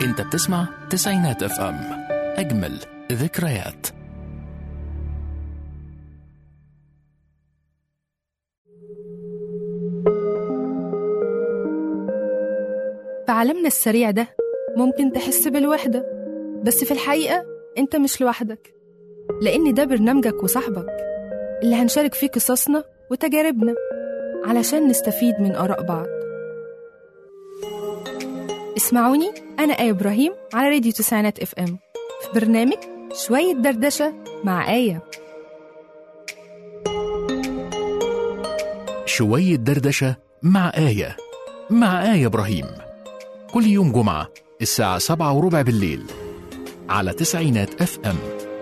انت بتسمع تسعينات اف ام اجمل ذكريات في عالمنا السريع ده ممكن تحس بالوحدة بس في الحقيقة أنت مش لوحدك لأن ده برنامجك وصاحبك اللي هنشارك فيه قصصنا وتجاربنا علشان نستفيد من آراء بعض اسمعوني أنا آية إبراهيم على راديو تسعينات اف ام في برنامج شوية دردشة مع آية شوية دردشة مع آية مع آية إبراهيم كل يوم جمعة الساعة سبعة وربع بالليل على تسعينات اف ام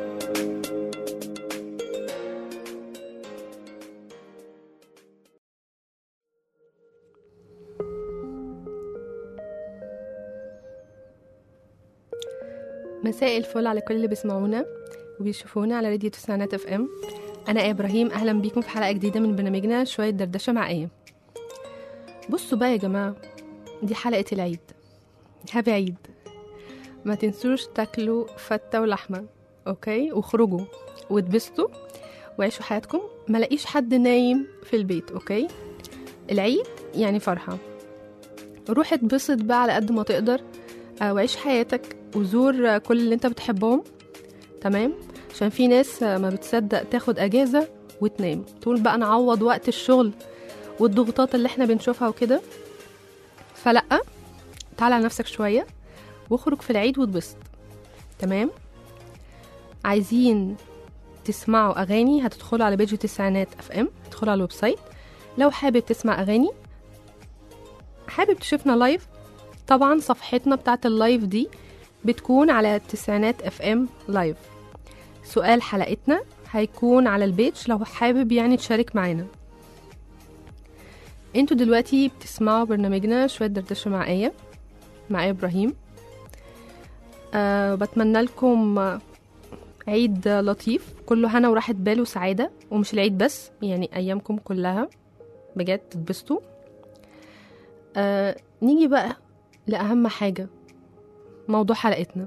مساء الفل على كل اللي بيسمعونا وبيشوفونا على راديو تسعينات اف ام انا ايه ابراهيم اهلا بيكم في حلقه جديده من برنامجنا شويه دردشه مع ايه بصوا بقى يا جماعه دي حلقه العيد هابي عيد ما تنسوش تاكلوا فته ولحمه اوكي وخرجوا واتبسطوا وعيشوا حياتكم ما لاقيش حد نايم في البيت اوكي العيد يعني فرحه روح اتبسط بقى على قد ما تقدر آه، وعيش حياتك وزور آه، كل اللي انت بتحبهم تمام عشان في ناس آه، ما بتصدق تاخد اجازه وتنام تقول بقى نعوض وقت الشغل والضغوطات اللي احنا بنشوفها وكده فلا تعال على نفسك شويه واخرج في العيد واتبسط تمام عايزين تسمعوا اغاني هتدخلوا على بيج تسعينات اف ام ادخلوا على الويب سايت لو حابب تسمع اغاني حابب تشوفنا لايف طبعا صفحتنا بتاعت اللايف دي بتكون على التسعينات اف ام لايف سؤال حلقتنا هيكون على البيج لو حابب يعني تشارك معانا انتوا دلوقتي بتسمعوا برنامجنا شوية دردشة مع آية مع آية إبراهيم أه بتمنى لكم آه، عيد لطيف كله هنا وراحة بال وسعادة ومش العيد بس يعني أيامكم كلها بجد تتبسطوا أه نيجي بقى لأهم حاجة موضوع حلقتنا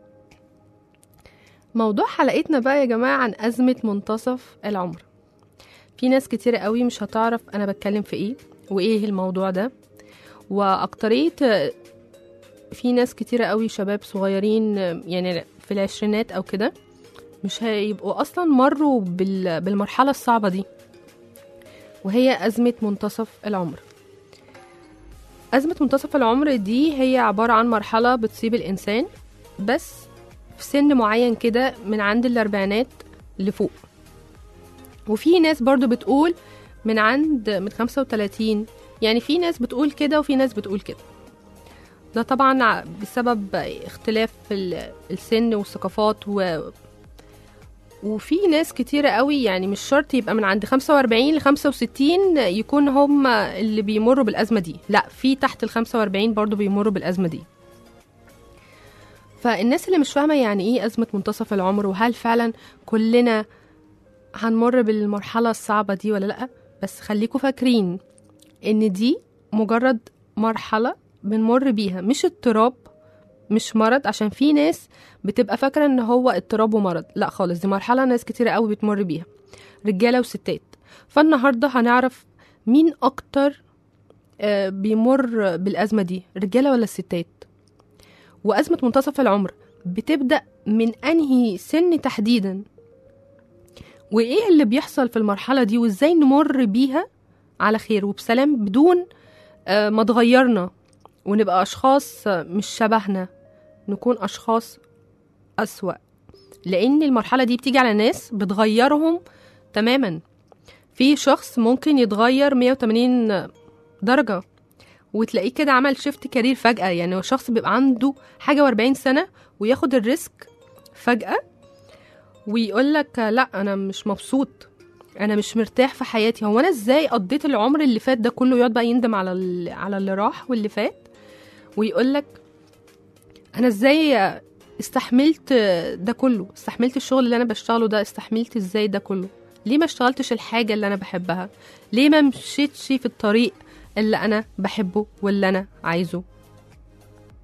موضوع حلقتنا بقى يا جماعة عن أزمة منتصف العمر في ناس كتيرة قوي مش هتعرف أنا بتكلم في إيه وإيه الموضوع ده وأكترية في ناس كتيرة قوي شباب صغيرين يعني في العشرينات أو كده مش هيبقوا أصلا مروا بال- بالمرحلة الصعبة دي وهي أزمة منتصف العمر أزمة منتصف العمر دي هي عبارة عن مرحلة بتصيب الإنسان بس في سن معين كده من عند الأربعينات لفوق وفي ناس برضو بتقول من عند من 35 يعني في ناس بتقول كده وفي ناس بتقول كده ده طبعا ع- بسبب اختلاف ال- السن والثقافات و وفي ناس كتيرة قوي يعني مش شرط يبقى من عند 45 ل 65 يكون هم اللي بيمروا بالأزمة دي لا في تحت ال 45 برضو بيمروا بالأزمة دي فالناس اللي مش فاهمة يعني ايه أزمة منتصف العمر وهل فعلا كلنا هنمر بالمرحلة الصعبة دي ولا لأ بس خليكوا فاكرين ان دي مجرد مرحلة بنمر بيها مش اضطراب مش مرض عشان في ناس بتبقى فاكرة ان هو اضطراب ومرض لا خالص دي مرحلة ناس كتيرة قوي بتمر بيها رجالة وستات فالنهاردة هنعرف مين اكتر آه، بيمر بالأزمة دي رجالة ولا الستات وأزمة منتصف العمر بتبدأ من أنهي سن تحديدا وإيه اللي بيحصل في المرحلة دي وإزاي نمر بيها على خير وبسلام بدون آه، ما تغيرنا ونبقى أشخاص آه، مش شبهنا نكون أشخاص أسوأ لأن المرحلة دي بتيجي على ناس بتغيرهم تماما في شخص ممكن يتغير 180 درجة وتلاقيه كده عمل شيفت كارير فجأة يعني هو شخص بيبقى عنده حاجة وأربعين سنة وياخد الريسك فجأة ويقول لك لا أنا مش مبسوط أنا مش مرتاح في حياتي هو أنا إزاي قضيت العمر اللي فات ده كله يقعد بقى يندم على ال- على اللي راح واللي فات ويقول لك أنا إزاي استحملت ده كله استحملت الشغل اللي أنا بشتغله ده استحملت إزاي ده كله ليه ما اشتغلتش الحاجة اللي أنا بحبها ليه ما مشيتش في الطريق اللي أنا بحبه واللي أنا عايزه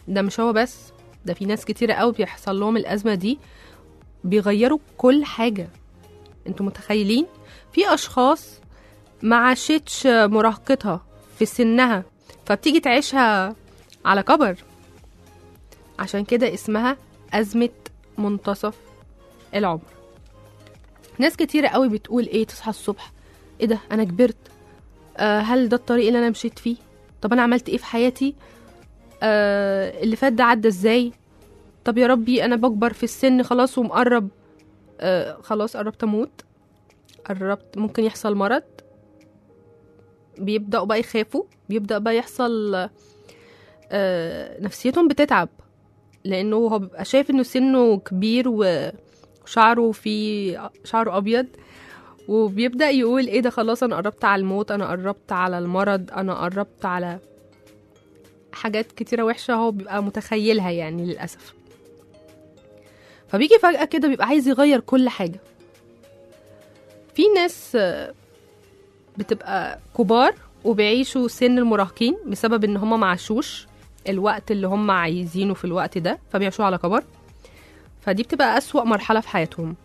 ده مش هو بس ده في ناس كتيرة قوي بيحصل لهم الأزمة دي بيغيروا كل حاجة انتوا متخيلين في أشخاص ما عاشتش مراهقتها في سنها فبتيجي تعيشها على كبر عشان كده اسمها أزمة منتصف العمر ناس كتيرة قوي بتقول ايه تصحى الصبح ايه ده انا كبرت آه هل ده الطريق اللي انا مشيت فيه طب انا عملت ايه في حياتي آه اللي فات ده عدى ازاي طب يا ربي انا بكبر في السن خلاص ومقرب آه خلاص قربت اموت قربت ممكن يحصل مرض بيبدأوا بقى يخافوا بيبدأ بقى يحصل آه نفسيتهم بتتعب لانه هو بيبقى شايف انه سنه كبير وشعره فيه شعره ابيض وبيبدأ يقول ايه ده خلاص انا قربت على الموت انا قربت على المرض انا قربت على حاجات كتيرة وحشة هو بيبقى متخيلها يعني للأسف فبيجي فجأة كده بيبقى عايز يغير كل حاجة في ناس آه، بتبقى كبار وبيعيشوا سن المراهقين بسبب ان هم معاشوش الوقت اللي هم عايزينه في الوقت ده فبيعيشوا على كبر فدي بتبقى أسوأ مرحلة في حياتهم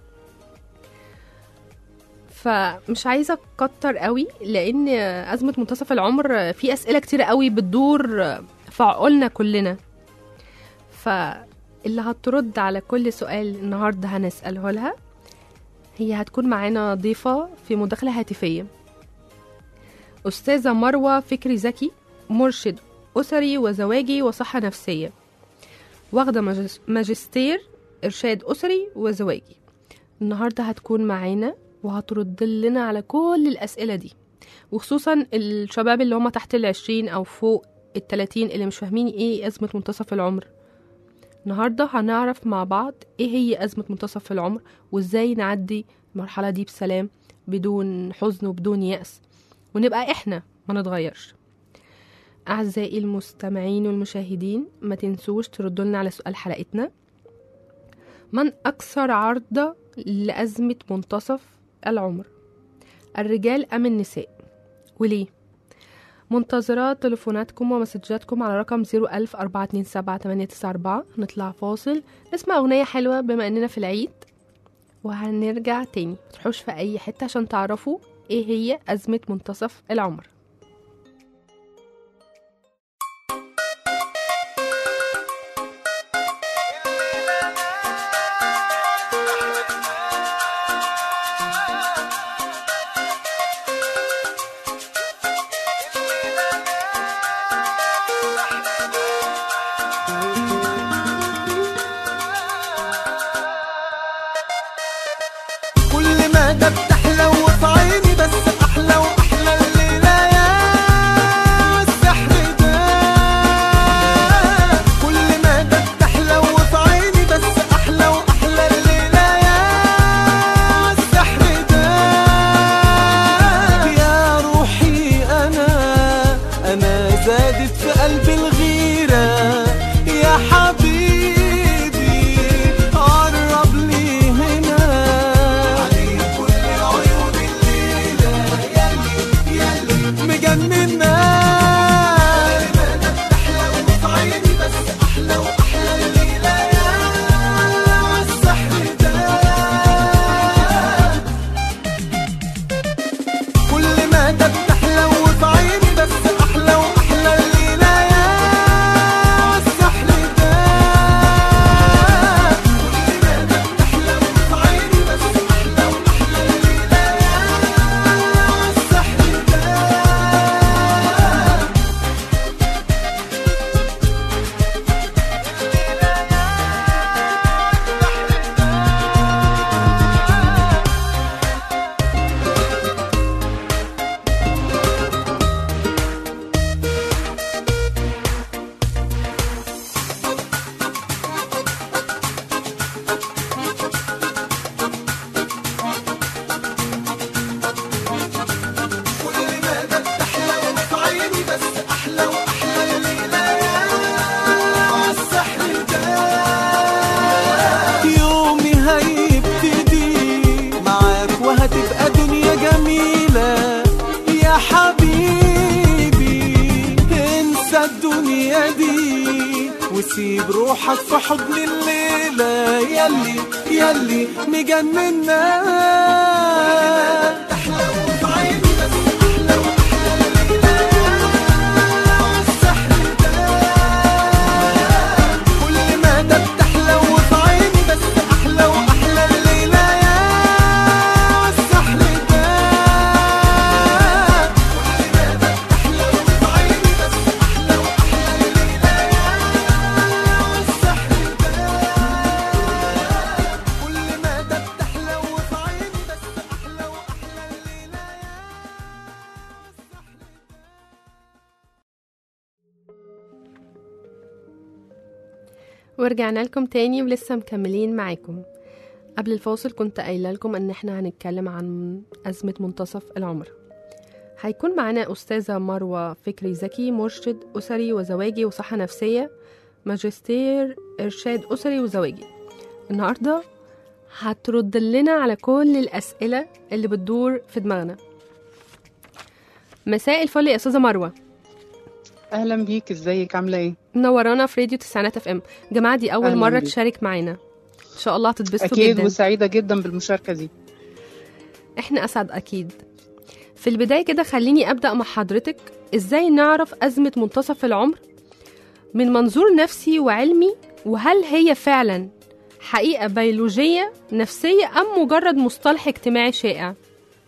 فمش عايزة أكتر قوي لأن أزمة منتصف العمر في أسئلة كتير قوي بتدور في عقولنا كلنا فاللي هترد على كل سؤال النهاردة هنسأله لها هي هتكون معانا ضيفة في مداخلة هاتفية أستاذة مروة فكري زكي مرشد أسري وزواجي وصحة نفسية واخدة ماجس- ماجستير إرشاد أسري وزواجي النهاردة هتكون معانا وهترد لنا على كل الأسئلة دي وخصوصا الشباب اللي هم تحت العشرين أو فوق التلاتين اللي مش فاهمين إيه أزمة منتصف العمر النهاردة هنعرف مع بعض إيه هي أزمة منتصف العمر وإزاي نعدي المرحلة دي بسلام بدون حزن وبدون يأس ونبقى إحنا ما نتغيرش أعزائي المستمعين والمشاهدين ما تنسوش تردوا لنا على سؤال حلقتنا من أكثر عرضة لأزمة منتصف العمر الرجال أم النساء وليه منتظرة تليفوناتكم ومسجاتكم على رقم 010427894 نطلع فاصل نسمع أغنية حلوة بما أننا في العيد وهنرجع تاني متروحوش في أي حتة عشان تعرفوا إيه هي أزمة منتصف العمر كل ما ده بتحلى وفي عيني بس احلى واحلى الليله يا السحر ده كل ما ده بتحلى وفي عيني بس احلى واحلى الليله يا السحر ده يا روحي انا انا زادت في قلبي الغيره يا حبيبي قرب لي هنا عليك كل عيون الليلة يلي يلي مجننا أحلى وفي عيني بس أحلى وأحلى الليلة يا السحر ده كل ما ده بتحلى وفي عيني بس احلى واحلى الليله يا السحر ده كل ما ده بتحلى وفي عيني بس احلى واحلى الليله يا السحر ده كل ما ده بتحلى وفي عيني بس احلى واحلى الليله يا السحر ده يومي هيبتدي معاك وهتبقى دنيا جميله يا حبيبي انسى الدنيا دي وسيب روحك في حضن الليلة يلي يلي مجننا تحلى في عيني بس أحلى وأحلى الليلة والسحر ده كل ما ده بتحلى وفي عيني بس أحلى وأحلى الليلة والسحر ده كل ما ده بتحلى وفي عيني بس أحلى وأحلى الليلة والسحر ده كل ما ده بتحلى وفي عيني بس أحلى وأحلى الليلة ورجعنا لكم تاني ولسه مكملين معاكم قبل الفاصل كنت قايله لكم ان احنا هنتكلم عن أزمة منتصف العمر هيكون معانا أستاذة مروة فكري زكي مرشد أسري وزواجي وصحة نفسية ماجستير إرشاد أسري وزواجي النهاردة هترد لنا على كل الأسئلة اللي بتدور في دماغنا مساء الفل يا أستاذة مروة اهلا بيك ازيك عامله ايه منورانا في راديو تسعينات اف ام جماعة دي أول أهلاً مرة بيك. تشارك معانا إن شاء الله هتتبسطوا اكيد جدا وسعيده جدا بالمشاركه دي احنا اسعد اكيد في البدايه كده خليني ابدا مع حضرتك ازاي نعرف ازمه منتصف العمر من منظور نفسي وعلمي وهل هي فعلا حقيقه بيولوجيه نفسيه ام مجرد مصطلح اجتماعي شائع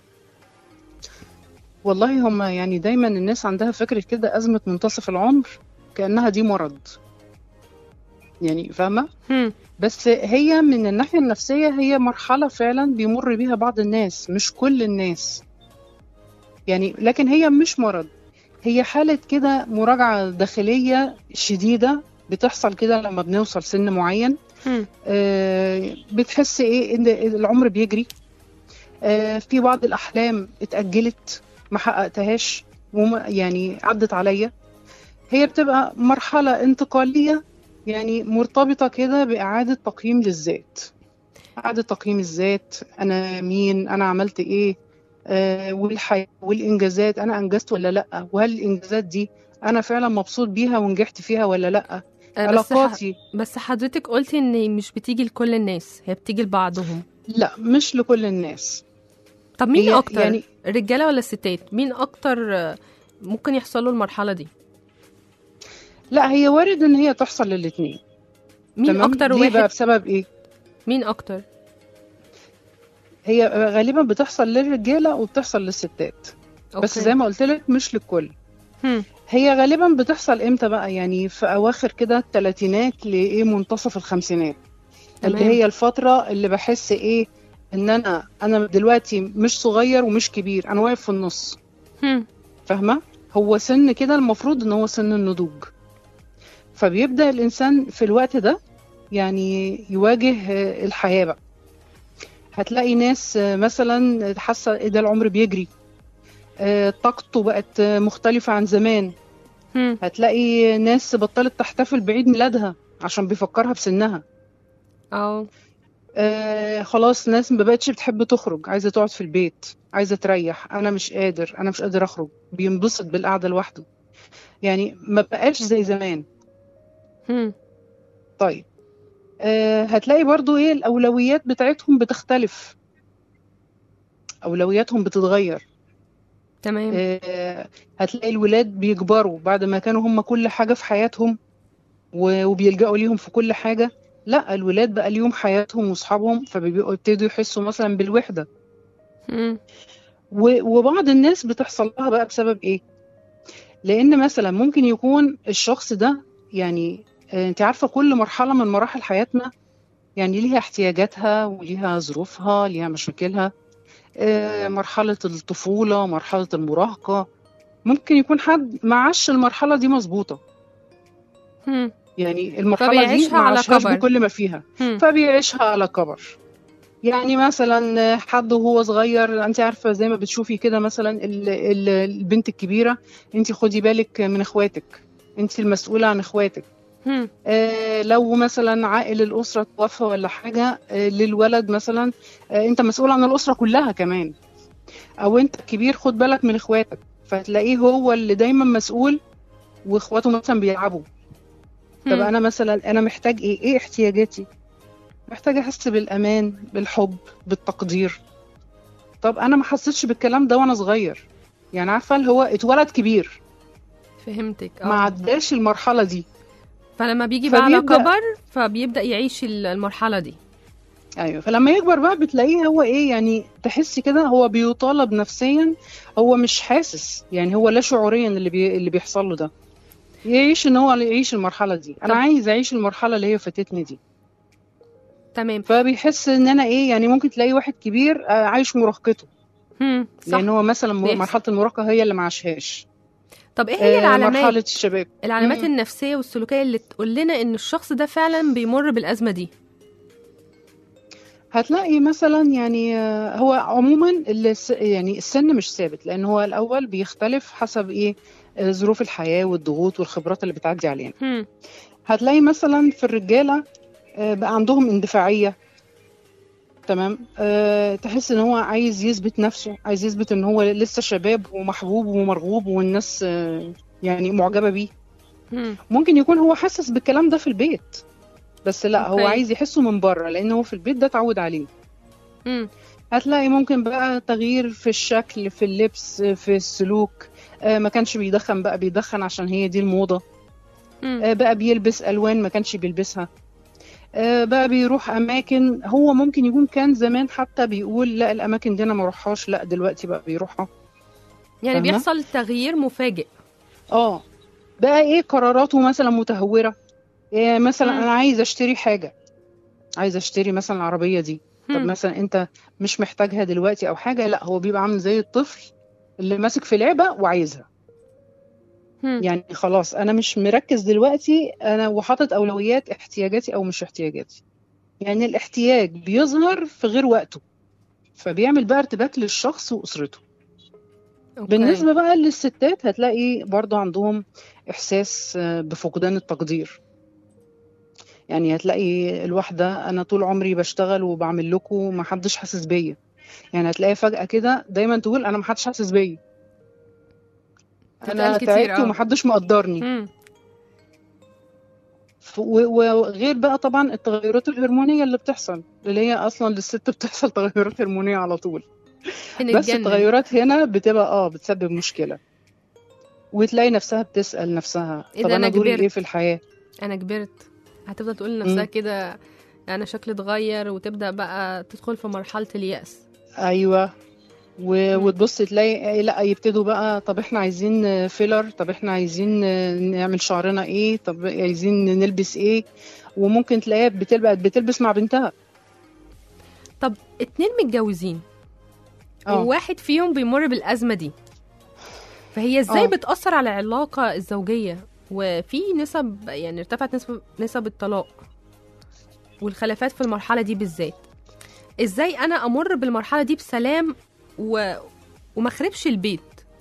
والله هم يعني دايما الناس عندها فكره كده ازمه منتصف العمر كانها دي مرض يعني فاهمه هم. بس هي من الناحيه النفسيه هي مرحله فعلا بيمر بيها بعض الناس مش كل الناس يعني لكن هي مش مرض هي حاله كده مراجعه داخليه شديده بتحصل كده لما بنوصل سن معين هم. آه، بتحس ايه ان العمر بيجري آه، في بعض الاحلام اتاجلت ما حققتهاش وما يعني عدت عليا هي بتبقى مرحله انتقاليه يعني مرتبطه كده باعاده تقييم للذات اعاده تقييم الذات انا مين انا عملت ايه آه، والحياه والانجازات انا انجزت ولا لا وهل الانجازات دي انا فعلا مبسوط بيها ونجحت فيها ولا لا آه، بس ح... علاقاتي بس حضرتك قلتي ان مش بتيجي لكل الناس هي بتيجي لبعضهم لا مش لكل الناس طب مين هي اكتر يعني- الرجاله ولا الستات مين اكتر آه، ممكن يحصل له المرحله دي لا هي وارد ان هي تحصل للاثنين مين تمام اكتر ليه بقى واحد بسبب ايه مين اكتر هي غالبا بتحصل للرجاله وبتحصل للستات بس أوكي. زي ما قلت لك مش للكل هم. هي غالبا بتحصل امتى بقى يعني في اواخر كده الثلاثينات لايه منتصف الخمسينات اللي تمام. هي الفتره اللي بحس ايه ان انا انا دلوقتي مش صغير ومش كبير انا واقف في النص هم. فاهمه هو سن كده المفروض ان هو سن النضوج فبيبدا الانسان في الوقت ده يعني يواجه آه، الحياه بقى هتلاقي ناس آه، مثلا حاسه إيه ده العمر بيجري آه، طاقته بقت آه، مختلفه عن زمان هم. هتلاقي ناس بطلت تحتفل بعيد ميلادها عشان بيفكرها بسنها اه آه خلاص ناس ما بقتش بتحب تخرج عايزه تقعد في البيت عايزه تريح انا مش قادر انا مش قادر اخرج بينبسط بالقعده لوحده يعني ما بقاش زي زمان هم. طيب آه هتلاقي برضو ايه الاولويات بتاعتهم بتختلف اولوياتهم بتتغير تمام آه هتلاقي الولاد بيكبروا بعد ما كانوا هم كل حاجه في حياتهم و- وبيلجأوا ليهم في كل حاجه لا الولاد بقى ليهم حياتهم واصحابهم فبيبتدوا يحسوا مثلا بالوحده هم. و- وبعض الناس بتحصل لها بقى بسبب ايه لان مثلا ممكن يكون الشخص ده يعني آه، انت عارفه كل مرحله من مراحل حياتنا يعني ليها احتياجاتها وليها ظروفها ليها مشاكلها آه، مرحله الطفوله مرحله المراهقه ممكن يكون حد ما عاش المرحله دي مظبوطه هم. يعني المرحله دي فبيعيشها ما على عاشهاش كبر. بكل ما فيها هم. فبيعيشها على كبر يعني مثلا حد وهو صغير انت عارفه زي ما بتشوفي كده مثلا ال- ال- البنت الكبيره انت خدي بالك من اخواتك انت المسؤوله عن اخواتك هم. آه لو مثلا عائل الاسره توفى ولا حاجه آه للولد مثلا آه انت مسؤول عن الاسره كلها كمان او انت كبير خد بالك من اخواتك فتلاقيه هو اللي دايما مسؤول واخواته مثلا بيلعبوا طب مم. انا مثلا انا محتاج ايه ايه احتياجاتي محتاج احس بالامان بالحب بالتقدير طب انا ما حسيتش بالكلام ده وانا صغير يعني عارفه اللي هو اتولد كبير فهمتك ما اه عداش المرحله دي فلما بيجي بقى على فبيبدأ- كبر فبيبدا يعيش ال- المرحله دي ايوه فلما يكبر بقى بتلاقيه هو ايه يعني تحسي كده هو بيطالب نفسيا هو مش حاسس يعني هو لا شعوريا اللي بي... اللي بيحصل له ده يعيش ان هو يعيش المرحله دي انا طب- عايز اعيش المرحله اللي هي فاتتني دي تمام فبيحس ان انا ايه يعني ممكن تلاقي واحد كبير آه، عايش مراهقته هم. صح لان هو مثلا م- بيحصل. مرحله المراهقه هي اللي ما عاشهاش طب ايه هي آه، العلامات مرحله الشباب العلامات مم. النفسيه والسلوكيه اللي تقول لنا ان الشخص ده فعلا بيمر بالازمه دي هتلاقي مثلا يعني آه، هو عموما الس- يعني السن مش ثابت لان هو الاول بيختلف حسب ايه آه، ظروف الحياه والضغوط والخبرات اللي بتعدي علينا هم. هتلاقي مثلا في الرجاله آه، بقى عندهم اندفاعيه تمام أه تحس ان هو عايز يثبت نفسه عايز يثبت ان هو لسه شباب ومحبوب ومرغوب والناس آه، يعني معجبه بيه هم. ممكن يكون هو حاسس بالكلام ده في البيت بس لا هو أوكي. عايز يحسه من بره لان هو في البيت ده اتعود عليه هم. هتلاقي ممكن بقى تغيير في الشكل في اللبس في السلوك آه، ما كانش بيدخن بقى بيدخن عشان هي دي الموضة هم. آه، بقى بيلبس ألوان ما كانش بيلبسها آه، بقى بيروح أماكن هو ممكن يكون كان زمان حتى بيقول لا الأماكن دي أنا ما اروحهاش لا دلوقتي بقى بيروحها يعني فاهمة؟ بيحصل تغيير مفاجئ اه بقى ايه قراراته مثلا متهورة إيه مثلا مم. أنا عايز أشتري حاجة عايز أشتري مثلا العربية دي طب هم. مثلا انت مش محتاجها دلوقتي او حاجه لا هو بيبقى عامل زي الطفل اللي ماسك في لعبه وعايزها هم. يعني خلاص انا مش مركز دلوقتي انا وحاطط اولويات احتياجاتي او مش احتياجاتي يعني الاحتياج بيظهر في غير وقته فبيعمل بقى ارتباك للشخص واسرته أوكي. بالنسبه بقى للستات هتلاقي برضو عندهم احساس آه، بفقدان التقدير يعني هتلاقي الواحدة أنا طول عمري بشتغل وبعمل لكم وما حدش حاسس بيا يعني هتلاقي فجأة كده دايما تقول أنا ما حدش حاسس بيا أنا بتتقال كتير، تعبت آه. وما حدش مقدرني هم. ف- و- وغير بقى طبعا التغيرات الهرمونية اللي بتحصل اللي هي أصلا للست بتحصل تغيرات هرمونية على طول بس بنتجنن. التغيرات هنا بتبقى اه بتسبب مشكلة وتلاقي نفسها بتسأل نفسها إيه طب ده أنا أنا دوري كبرت؟ إيه في الحياة انا كبرت هتفضل تقول لنفسها مم. كده انا شكلي اتغير وتبدا بقى تدخل في مرحله الياس ايوه و... مم. وتبص تلاقي إيه لا يبتدوا بقى طب احنا عايزين فيلر طب احنا عايزين نعمل شعرنا ايه طب عايزين نلبس ايه وممكن تلاقيها بتلبس بتلبس مع بنتها طب اتنين متجوزين اه وواحد فيهم بيمر بالازمه دي فهي ازاي آه. بتاثر على العلاقه الزوجيه وفي نسب يعني ارتفعت نسب نسب الطلاق والخلافات في المرحله دي بالذات ازاي انا امر بالمرحله دي بسلام و... وما اخربش البيت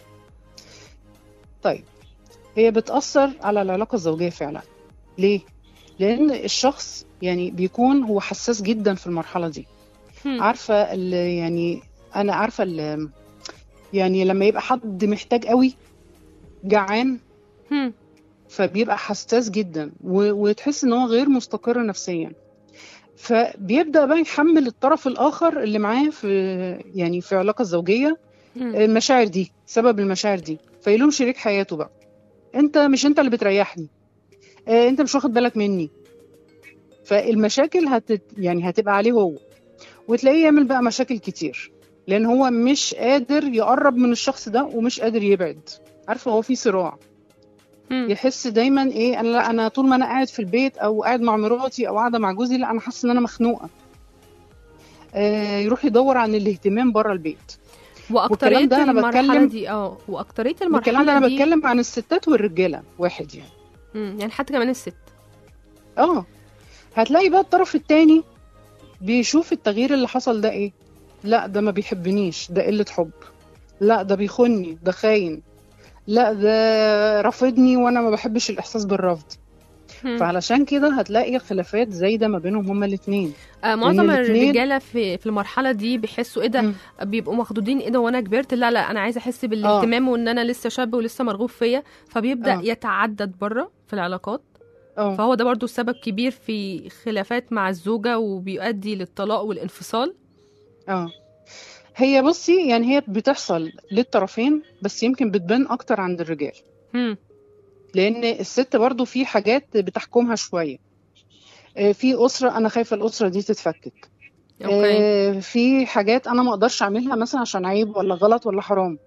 طيب هي بتأثر على العلاقة الزوجية فعلا ليه؟ لأن الشخص يعني بيكون هو حساس جدا في المرحلة دي هم. عارفة ال- يعني أنا عارفة ال- يعني لما يبقى حد محتاج قوي جعان هم. فبيبقى حساس جدا و- وتحس ان هو غير مستقر نفسيا فبيبدا بقى يحمل الطرف الاخر اللي معاه في يعني في العلاقه الزوجيه هم. المشاعر دي سبب المشاعر دي فيلوم شريك حياته بقى انت مش انت اللي بتريحني آه، انت مش واخد بالك مني فالمشاكل هت يعني هتبقى عليه هو وتلاقيه يعمل بقى مشاكل كتير لان هو مش قادر يقرب من الشخص ده ومش قادر يبعد عارفه هو في صراع هم. يحس دايما ايه انا لا انا طول ما انا قاعد في البيت او قاعد مع مراتي او قاعده مع جوزي لا انا حاسه ان انا مخنوقه آه يروح يدور عن الاهتمام بره البيت واكتريه والكلام ده أنا المرحله بتكلم- دي اه واكتريه الكلام المرحله ده انا دي بتكلم عن الستات والرجاله واحد يعني مم. يعني حتى كمان الست اه هتلاقي بقى الطرف التاني بيشوف التغيير اللي حصل ده ايه لا ده ما بيحبنيش ده قلة حب لا ده بيخوني ده خاين لا ده رافضني وانا ما بحبش الاحساس بالرفض مم. فعلشان كده هتلاقي خلافات زايده ما بينهم هما الاثنين آه معظم الاتنين- الرجاله في في المرحله دي بيحسوا ايه ده بيبقوا مخدودين ايه ده وانا كبرت لا لا انا عايزه احس بالاهتمام وان انا لسه شاب ولسه مرغوب فيا فبيبدا آه. يتعدد بره في العلاقات اه فهو ده برضو سبب كبير في خلافات مع الزوجة وبيؤدي للطلاق والانفصال اه هي بصي يعني هي بتحصل للطرفين بس يمكن بتبان اكتر عند الرجال هم. لان الست برضو في حاجات بتحكمها شويه آه، في اسره انا خايفه الاسره دي تتفكك اوكي آه، في حاجات انا ما اقدرش اعملها مثلا عشان عيب ولا غلط ولا حرام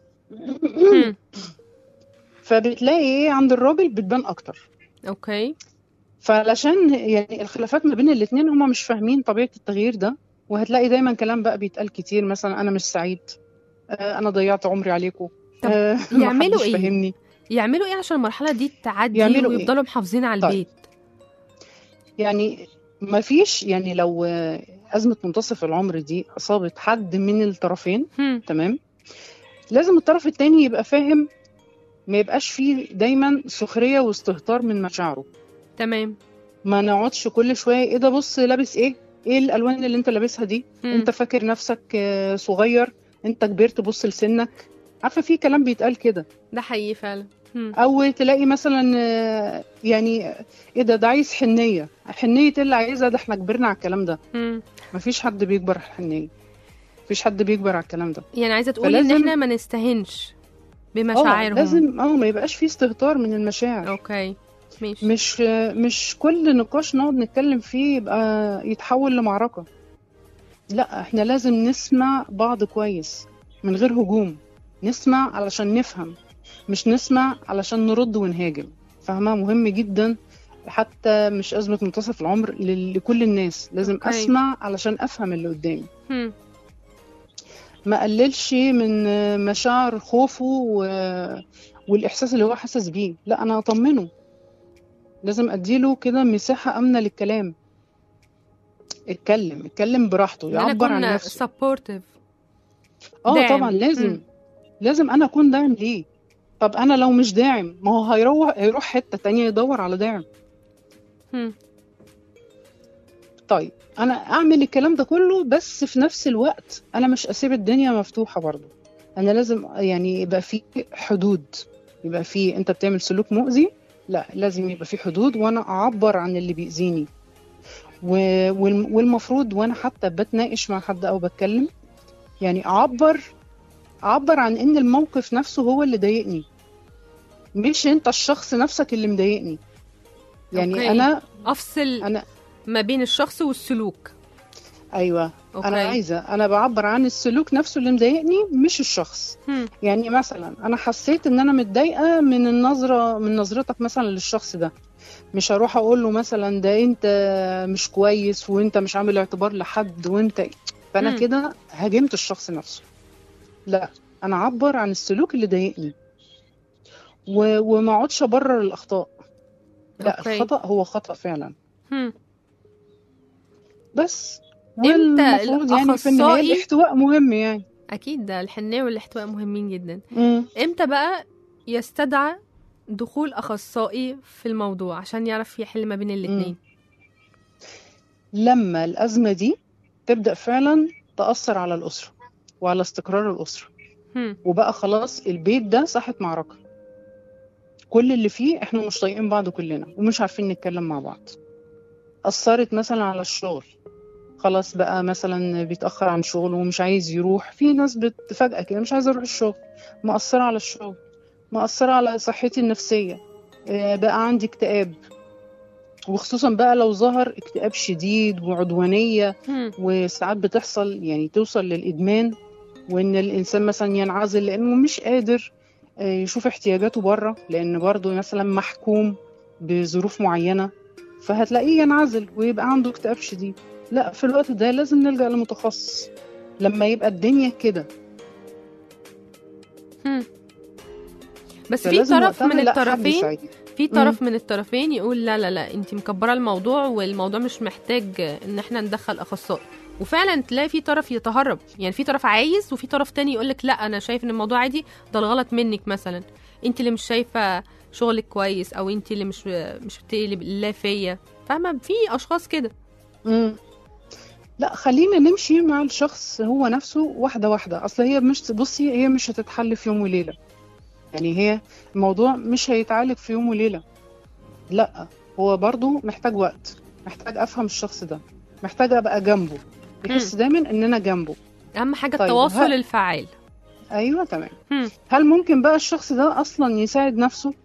هم. فبتلاقي ايه عند الراجل بتبان اكتر اوكي فعلشان يعني الخلافات ما بين الاتنين هما مش فاهمين طبيعة التغيير ده وهتلاقي دايما كلام بقى بيتقال كتير مثلا انا مش سعيد آه، انا ضيعت عمري عليكم طب آه، يعملوا محدش إيه؟ فاهمني يعملوا ايه عشان المرحلة دي تعدي يعملوا إيه؟ ويفضلوا محافظين على طيب. البيت يعني ما فيش يعني لو آه، أزمة منتصف العمر دي أصابت حد من الطرفين هم. تمام لازم الطرف التاني يبقى فاهم ما يبقاش فيه دايما سخرية واستهتار من مشاعره تمام ما نقعدش كل شوية ايه ده بص لابس ايه ايه الالوان اللي انت لابسها دي هم. انت فاكر نفسك آه، صغير انت كبرت بص لسنك عارفه في كلام بيتقال كده ده حقيقي فعلا هم. او تلاقي مثلا آه، يعني ايه ده ده عايز حنيه حنيه ايه اللي عايزها ده احنا كبرنا على الكلام ده هم. مفيش حد بيكبر على الحنيه مفيش حد بيكبر على الكلام ده يعني عايزة تقول ان فلازم- احنا ما نستهنش اه بمشاعرهم لازم اه ما يبقاش فيه استهتار من المشاعر اوكي ماشي مش مش كل نقاش نقعد نتكلم فيه يبقى يتحول لمعركة لا احنا لازم نسمع بعض كويس من غير هجوم نسمع علشان نفهم مش نسمع علشان نرد ونهاجم فاهمة مهم جدا حتى مش أزمة منتصف العمر ل- لكل الناس لازم أوكي. أسمع علشان أفهم اللي قدامي هم. ما قللش من مشاعر خوفه و... والإحساس اللي هو حاسس بيه لا أنا أطمنه لازم أديله كده مساحة آمنة للكلام اتكلم اتكلم براحته ان انا يعبر عن اكون نفسه سبورتيف اه داعم. طبعا لازم مم. لازم أنا أكون داعم ليه طب أنا لو مش داعم ما هو هيروح هيروح حتة تانية يدور على داعم طيب انا اعمل الكلام ده كله بس في نفس الوقت انا مش اسيب الدنيا مفتوحة برضو انا لازم يعني يبقى في حدود يبقى في انت بتعمل سلوك مؤذي لا لازم يبقى في حدود وانا اعبر عن اللي بيأذيني و- والم- والمفروض وانا حتى بتناقش مع حد او بتكلم يعني اعبر اعبر عن ان الموقف نفسه هو اللي ضايقني مش انت الشخص نفسك اللي مضايقني يعني أوكي. انا افصل انا ما بين الشخص والسلوك ايوه اوكي انا عايزه انا بعبر عن السلوك نفسه اللي مضايقني مش الشخص هم. يعني مثلا انا حسيت ان انا متضايقه من النظره من نظرتك مثلا للشخص ده مش هروح اقول له مثلا ده انت مش كويس وانت مش عامل اعتبار لحد وانت فانا مم. كده هاجمت الشخص نفسه لا انا اعبر عن السلوك اللي ضايقني و... وما اقعدش ابرر الاخطاء لا أوكي. الخطا هو خطا فعلا هم. بس إمتى والمفروض يعني في النهايه الأخصائي- الاحتواء مهم يعني اكيد ده الحنيه والاحتواء مهمين جدا مم. امتى بقى يستدعى دخول اخصائي في الموضوع عشان يعرف يحل ما بين الاتنين لما الأزمة دي تبدأ فعلا تأثر على الأسرة وعلى استقرار الأسرة هم. وبقى خلاص البيت ده ساحة معركة كل اللي فيه احنا مش طايقين بعض كلنا ومش عارفين نتكلم مع بعض أثرت مثلا على الشغل خلاص بقى مثلا بيتأخر عن شغله ومش عايز يروح في ناس بت- فجأة كده مش عايزة أروح الشغل مأثرة على الشغل مأثرة على صحتي النفسية آه، بقى عندي اكتئاب وخصوصا بقى لو ظهر اكتئاب شديد وعدوانية هم. وساعات بتحصل يعني توصل للإدمان وإن الإنسان مثلا ينعزل لأنه مش قادر آه، يشوف احتياجاته بره لأن برضه مثلا محكوم بظروف معينة فهتلاقيه ينعزل ويبقى عنده اكتئاب شديد لا في الوقت ده لازم نلجأ لمتخصص لما يبقى الدنيا كده هم. بس في فلازم طرف وقتها من لا حد الطرفين يساعدني. في طرف من الطرفين يقول لا لا لا انت مكبره الموضوع والموضوع مش محتاج ان احنا ندخل اخصائي وفعلا تلاقي في طرف يتهرب يعني في طرف عايز وفي طرف تاني يقول لك لا انا شايف ان الموضوع عادي ده الغلط منك مثلا انت اللي مش شايفه شغلك كويس او انت اللي مش مش بتقلب الله فيا فاهمه في اشخاص كده مم. لا خلينا نمشي مع الشخص هو نفسه واحدة واحدة أصل هي مش بصي هي مش هتتحل في يوم وليلة يعني هي الموضوع مش هيتعالج في يوم وليلة لا هو برضو محتاج وقت محتاج افهم الشخص ده محتاج ابقى جنبه يحس دايما ان انا جنبه اهم حاجه طيب، التواصل ها- الفعال ايوه تمام هم. هل ممكن بقى الشخص ده اصلا يساعد نفسه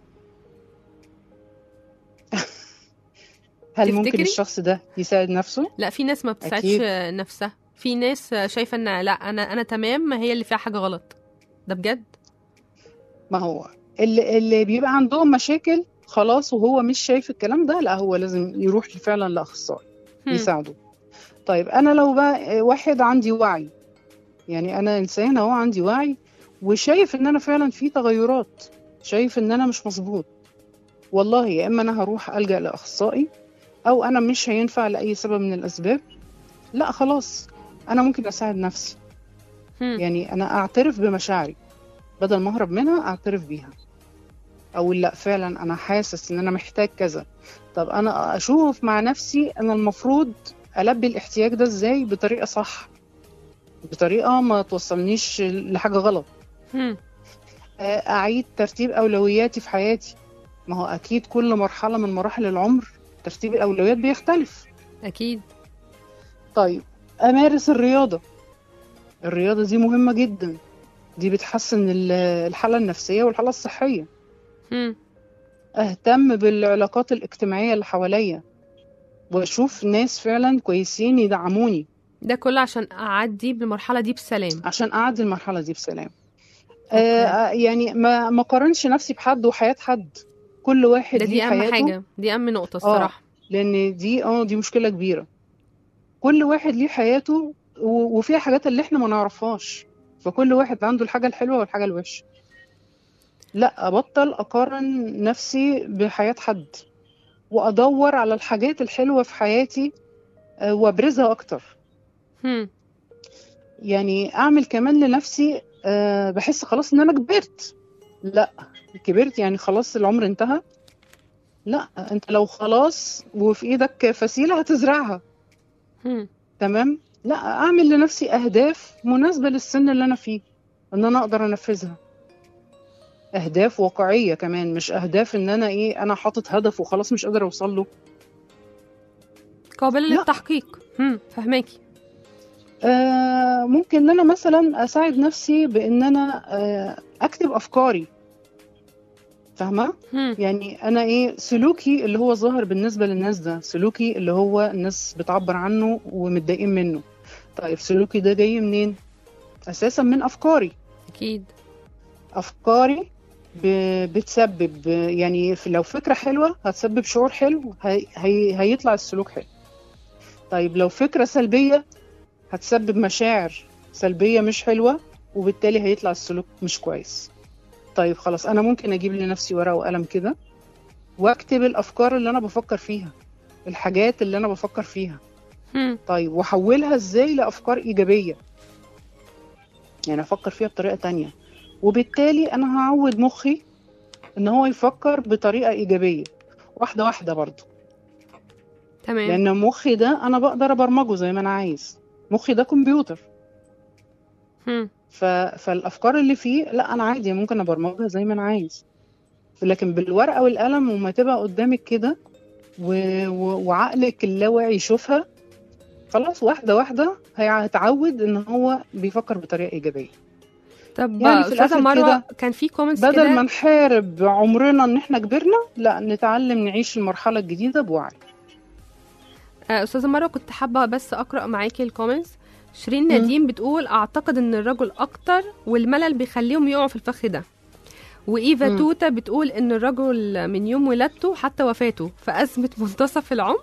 هل ممكن تفتكري؟ الشخص ده يساعد نفسه لا في ناس ما بتساعدش أكيد. نفسها في ناس شايفه ان لا انا انا تمام ما هي اللي فيها حاجه غلط ده بجد ما هو اللي, اللي بيبقى عندهم مشاكل خلاص وهو مش شايف الكلام ده لا هو لازم يروح فعلا لاخصائي هم. يساعده طيب انا لو بقى واحد عندي وعي يعني انا انسان اهو عندي وعي وشايف ان انا فعلا في تغيرات شايف ان انا مش مظبوط والله يا اما انا هروح الجا لاخصائي او انا مش هينفع لاي سبب من الاسباب لا خلاص انا ممكن اساعد نفسي هم. يعني انا اعترف بمشاعري بدل ما اهرب منها اعترف بيها او لا فعلا انا حاسس ان انا محتاج كذا طب انا اشوف مع نفسي انا المفروض البي الاحتياج ده ازاي بطريقه صح بطريقه ما توصلنيش لحاجه غلط هم. آه، اعيد ترتيب اولوياتي في حياتي ما هو اكيد كل مرحله من مراحل العمر ترتيب الاولويات بيختلف اكيد طيب امارس الرياضه الرياضه دي مهمه جدا دي بتحسن ال- الحاله النفسيه والحاله الصحيه هم. اهتم بالعلاقات الاجتماعيه اللي حواليا واشوف ناس فعلا كويسين يدعموني ده كله عشان اعدي بالمرحله دي بسلام عشان اعدي المرحله دي بسلام أوكي. آه يعني ما ما قارنش نفسي بحد وحياه حد كل واحد ده دي ليه اهم حياته حاجه دي اهم نقطه الصراحه لان دي اه دي مشكله كبيره كل واحد ليه حياته و- وفيها حاجات اللي احنا ما نعرفهاش فكل واحد عنده الحاجه الحلوه والحاجه الوحشه لا ابطل اقارن نفسي بحياه حد وادور على الحاجات الحلوه في حياتي آه، وابرزها اكتر هم. يعني اعمل كمان لنفسي آه، بحس خلاص ان انا كبرت لا كبرت يعني خلاص العمر انتهى لا انت لو خلاص وفي ايدك فسيله هتزرعها هم. تمام لا اعمل لنفسي اهداف مناسبه للسن اللي انا فيه ان انا اقدر انفذها اهداف واقعيه كمان مش اهداف ان انا ايه انا حاطط هدف وخلاص مش قادر اوصل له قابله لا. للتحقيق هم. فهماكي آه ممكن ان انا مثلا اساعد نفسي بان انا آه اكتب افكاري فاهمه هم. يعني انا ايه سلوكي اللي هو ظاهر بالنسبه للناس ده سلوكي اللي هو الناس بتعبر عنه ومتضايقين منه طيب سلوكي ده جاي منين اساسا من افكاري اكيد افكاري ب- بتسبب يعني في- لو فكره حلوه هتسبب شعور حلو هي هي هيطلع السلوك حلو طيب لو فكره سلبيه هتسبب مشاعر سلبيه مش حلوه وبالتالي هيطلع السلوك مش كويس طيب خلاص انا ممكن اجيب لنفسي ورقه وقلم كده واكتب الافكار اللي انا بفكر فيها الحاجات اللي انا بفكر فيها هم. طيب واحولها ازاي لافكار ايجابيه يعني افكر فيها بطريقه تانية وبالتالي انا هعود مخي ان هو يفكر بطريقه ايجابيه واحده واحده برضه تمام لان مخي ده انا بقدر ابرمجه زي ما انا عايز مخي ده كمبيوتر هم. ف... فالافكار اللي فيه لا انا عادي ممكن ابرمجها زي ما انا عايز لكن بالورقه والقلم وما تبقى قدامك كده و... و... وعقلك اللاواعي يشوفها خلاص واحده واحده هيتعود ان هو بيفكر بطريقه ايجابيه طب يعني في استاذه الآخر مروه كده كان في كومنتس بدل كده ما نحارب عمرنا ان احنا كبرنا لا نتعلم نعيش المرحله الجديده بوعي آه، استاذه مروه كنت حابه بس اقرا معاكي الكومنتس شيرين مم. نديم بتقول اعتقد ان الرجل اكتر والملل بيخليهم يقعوا في الفخ ده وايفا مم. توتا بتقول ان الرجل من يوم ولادته حتى وفاته في ازمه منتصف العمر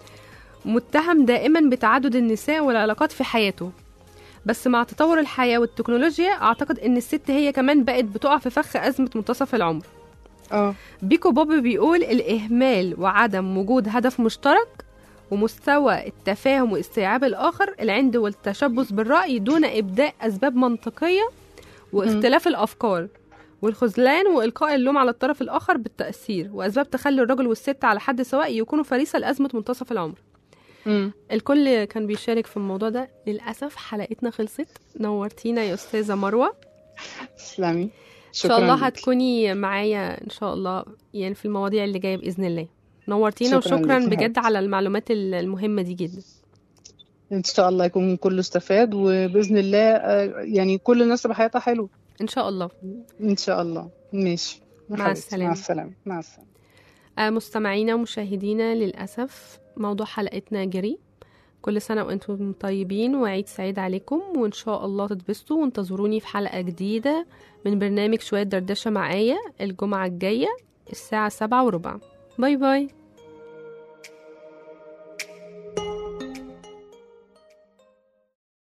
متهم دائما بتعدد النساء والعلاقات في حياته بس مع تطور الحياه والتكنولوجيا اعتقد ان الست هي كمان بقت بتقع في فخ ازمه منتصف العمر اه بيكو بوبي بيقول الإهمال وعدم وجود هدف مشترك ومستوى التفاهم واستيعاب الآخر العند والتشبث بالرأي دون إبداء أسباب منطقية واختلاف الأفكار والخذلان وإلقاء اللوم على الطرف الآخر بالتأثير وأسباب تخلي الرجل والست على حد سواء يكونوا فريسة لأزمة منتصف العمر مم. الكل كان بيشارك في الموضوع ده للأسف حلقتنا خلصت نورتينا يا أستاذة مروة تسلمي إن شاء الله ليكي. هتكوني معايا إن شاء الله يعني في المواضيع اللي جاية بإذن الله نورتينا شكراً وشكرا لك يا بجد حبيبتي. على المعلومات ال- المهمه دي جدا ان شاء الله يكون كله استفاد وباذن الله آه، يعني كل الناس تبقى حياتها حلوه ان شاء الله ان شاء الله ماشي يا مع حبيبتي، السلامة. مع السلامه مع السلامه آه، مستمعينا ومشاهدينا للأسف موضوع حلقتنا جري كل سنة وانتم طيبين وعيد سعيد عليكم وإن شاء الله تتبسطوا وانتظروني في حلقة جديدة من برنامج شوية دردشة مع آية الجمعة الجاية الساعة سبعة وربع باي باي